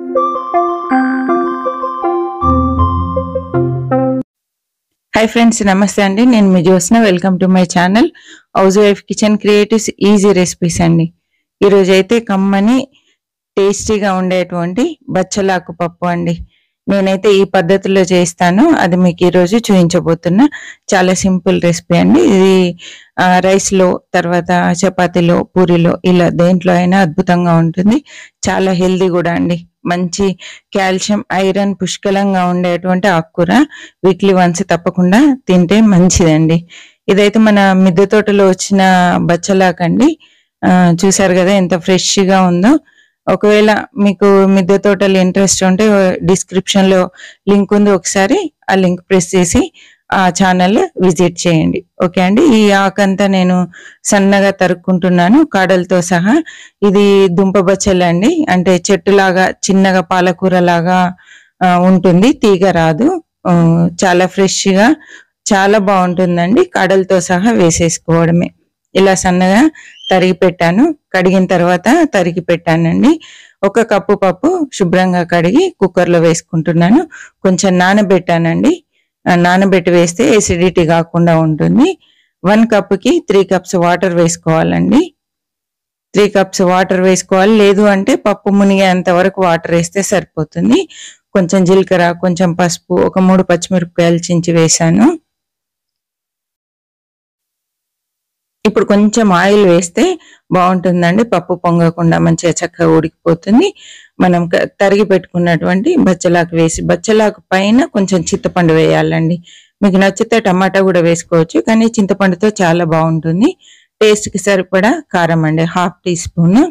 hi friends నమస్తే అండి నేను మీ Jyotsna welcome to my channel housewife kitchen creatives easy recipes అండి ఈరోజు అయితే కమ్మని టేస్టీగా ఉండేటువంటి బచ్చలాకు పప్పు అండి నేనైతే ఈ పద్ధతిలో చేస్తాను అది మీకు ఈరోజు చూపించబోతున్నా చాలా సింపుల్ రెసిపీ అండి ఇది ఆ, రైస్లో తర్వాత చపాతీలో పూరిలో ఇలా దేంట్లో అయినా అద్భుతంగా ఉంటుంది చాలా హెల్దీ కూడా అండి మంచి కాల్షియం ఐరన్ పుష్కలంగా ఉండేటువంటి ఆకుకూర వీక్లీ వన్స్ తప్పకుండా తింటే మంచిదండి ఇదైతే మన మిద్దె తోటలో వచ్చిన బచ్చలాకండి ఆ, చూసారు కదా ఎంత ఫ్రెష్ గా ఉందో ఒకవేళ మీకు మిద్దె తోటలు ఇంట్రెస్ట్ ఉంటే డిస్క్రిప్షన్ లో లింక్ ఉంది ఒకసారి ఆ లింక్ ప్రెస్ చేసి ఆ ఛానల్ విజిట్ చేయండి ఓకే అండి ఈ ఆకంతా నేను సన్నగా తరుక్కుంటున్నాను కాడలతో సహా ఇది దుంప బచ్చలు అండి అంటే చెట్టులాగా చిన్నగా పాలకూర లాగా ఆ, ఉంటుంది తీగ రాదు ఆ, చాలా ఫ్రెష్ గా చాలా బాగుంటుందండి కాడలతో సహా వేసేసుకోవడమే ఇలా సన్నగా తరిగి పెట్టాను కడిగిన తర్వాత తరిగి పెట్టానండి ఒక కప్పు పప్పు శుభ్రంగా కడిగి కుక్కర్లో వేసుకుంటున్నాను కొంచెం నానబెట్టానండి ఆ, నానబెట్టి వేస్తే ఎసిడిటీ కాకుండా ఉంటుంది వన్ కప్కి త్రీ కప్స్ వాటర్ వేసుకోవాలండి త్రీ కప్స్ వాటర్ వేసుకోవాలి లేదు అంటే పప్పు మునిగేంత వరకు వాటర్ వేస్తే సరిపోతుంది కొంచెం జీలకర్ర కొంచెం పసుపు ఒక మూడు పచ్చిమిరపకాయలు చించి వేసాను ఇప్పుడు కొంచెం ఆయిల్ వేస్తే బాగుంటుందండి పప్పు పొంగకుండా మంచిగా చక్కగా ఉడికిపోతుంది మనం క- తరిగి పెట్టుకున్నటువంటి బచ్చలాకు వేసి బచ్చలాకు పైన కొంచెం చింతపండు వేయాలండి మీకు నచ్చితే టమాటా కూడా వేసుకోవచ్చు కానీ చింతపండుతో చాలా బాగుంటుంది టేస్ట్ కి సరిపడా కారం అండి హాఫ్ టీ స్పూన్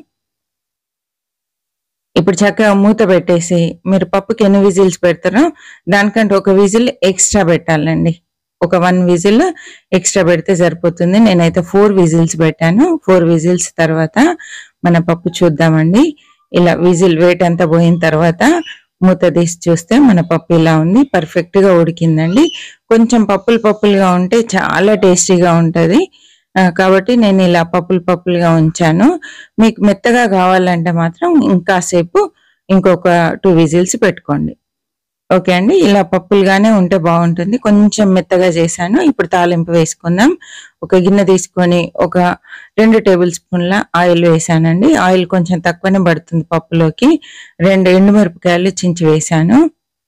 ఇప్పుడు చక్కగా మూత పెట్టేసి మీరు పప్పుకి ఎన్ని విజిల్స్ పెడతారో దానికంటే ఒక విజిల్ ఎక్స్ట్రా పెట్టాలండి ఒక వన్ విజిల్ ఎక్స్ట్రా పెడితే సరిపోతుంది నేనైతే ఫోర్ విజిల్స్ పెట్టాను ఫోర్ విజిల్స్ తర్వాత మన పప్పు చూద్దామండి ఇలా విజిల్ వెయిట్ అంతా పోయిన తర్వాత మూత తీసి చూస్తే మన పప్పు ఇలా ఉంది పర్ఫెక్ట్ గా ఉడికిందండి కొంచెం పప్పులు పప్పులుగా ఉంటే చాలా టేస్టీగా ఉంటది ఆ, కాబట్టి నేను ఇలా పప్పులు పప్పులుగా ఉంచాను మీకు మెత్తగా కావాలంటే మాత్రం ఇంకాసేపు ఇంకొక టూ విజిల్స్ పెట్టుకోండి ఓకే అండి ఇలా పప్పులుగానే ఉంటే బాగుంటుంది కొంచెం మెత్తగా చేశాను ఇప్పుడు తాలింపు వేసుకుందాం ఒక గిన్నె తీసుకొని ఒక రెండు టేబుల్ స్పూన్ల ఆయిల్ వేసానండి ఆయిల్ కొంచెం తక్కువనే పడుతుంది పప్పులోకి రెండు ఎండుమిరపకాయలు చించి వేసాను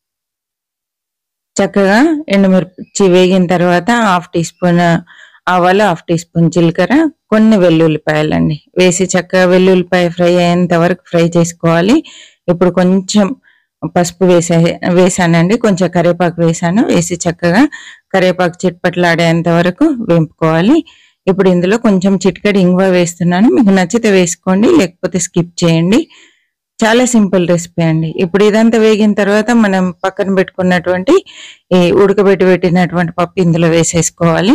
చక్కగా ఎండుమిరపచ్చి వేగిన తర్వాత హాఫ్ టీ స్పూన్ ఆవాలు హాఫ్ టీ స్పూన్ జీలకర్ర కొన్ని వెల్లుల్లిపాయలండి వేసి చక్కగా వెల్లుల్లిపాయ ఫ్రై అయ్యేంత వరకు ఫ్రై చేసుకోవాలి ఇప్పుడు కొంచెం పసుపు వేసే వేసానండి కొంచెం కరివేపాకు వేసాను వేసి చక్కగా కరివేపాకు చిట్పట్లాడేంత వరకు వేపుకోవాలి ఇప్పుడు ఇందులో కొంచెం చిటికెడు ఇంగువ వేస్తున్నాను మీకు నచ్చితే వేసుకోండి లేకపోతే స్కిప్ చేయండి చాలా సింపుల్ రెసిపీ అండి ఇప్పుడు ఇదంతా వేగిన తర్వాత మనం పక్కన పెట్టుకున్నటువంటి ఈ ఉడకబెట్టి పెట్టినటువంటి పప్పు ఇందులో వేసేసుకోవాలి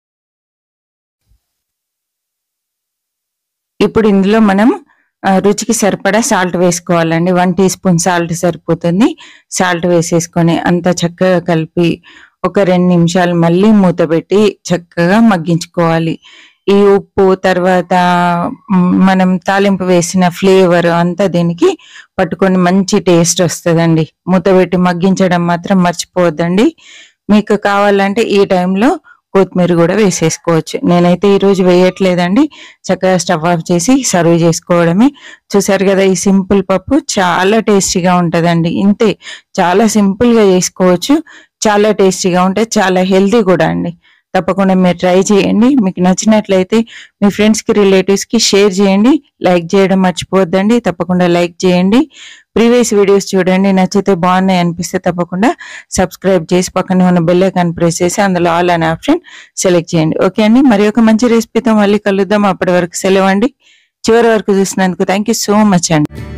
ఇప్పుడు ఇందులో మనం ఆ, రుచికి సరిపడా సాల్ట్ వేసుకోవాలండి వన్ టీ స్పూన్ సాల్ట్ సరిపోతుంది సాల్ట్ వేసేసుకొని అంతా చక్కగా కలిపి ఒక రెండు నిమిషాలు మళ్ళీ మూత పెట్టి చక్కగా మగ్గించుకోవాలి ఈ ఉప్పు తర్వాత మ్, మనం తాలింపు వేసిన ఫ్లేవర్ అంతా దీనికి పట్టుకొని మంచి టేస్ట్ వస్తుందండి మూత పెట్టి మగ్గించడం మాత్రం మర్చిపోవద్దండి మీకు కావాలంటే ఈ టైంలో కొత్తిమీర కూడా వేసేసుకోవచ్చు నేనైతే ఈ రోజు వేయట్లేదండి చక్కగా స్టవ్ ఆఫ్ చేసి సర్వ్ చేసుకోవడమే చూసారు కదా ఈ సింపుల్ పప్పు చాలా టేస్టీగా ఉంటదండి ఇంతే చాలా సింపుల్ గా చేసుకోవచ్చు చాలా టేస్టీగా ఉంటే చాలా హెల్తీ కూడా అండి తప్పకుండా మీరు ట్రై చేయండి మీకు నచ్చినట్లయితే మీ ఫ్రెండ్స్ కి రిలేటివ్స్ కి షేర్ చేయండి లైక్ చేయడం మర్చిపోవద్దండి తప్పకుండా లైక్ చేయండి ప్రీవియస్ వీడియోస్ చూడండి నచ్చితే బాగున్నాయి అనిపిస్తే తప్పకుండా సబ్స్క్రైబ్ చేసి పక్కనే ఉన్న బెల్ ఐకాన్ ప్రెస్ చేసి అందులో ఆల్ అనే ఆప్షన్ సెలెక్ట్ చేయండి ఓకే అండి మరి ఒక మంచి రెసిపీతో మళ్ళీ కలుద్దాం అప్పటి వరకు సెలవు అండి చివరి వరకు చూసినందుకు థ్యాంక్ యూ సో మచ్ అండి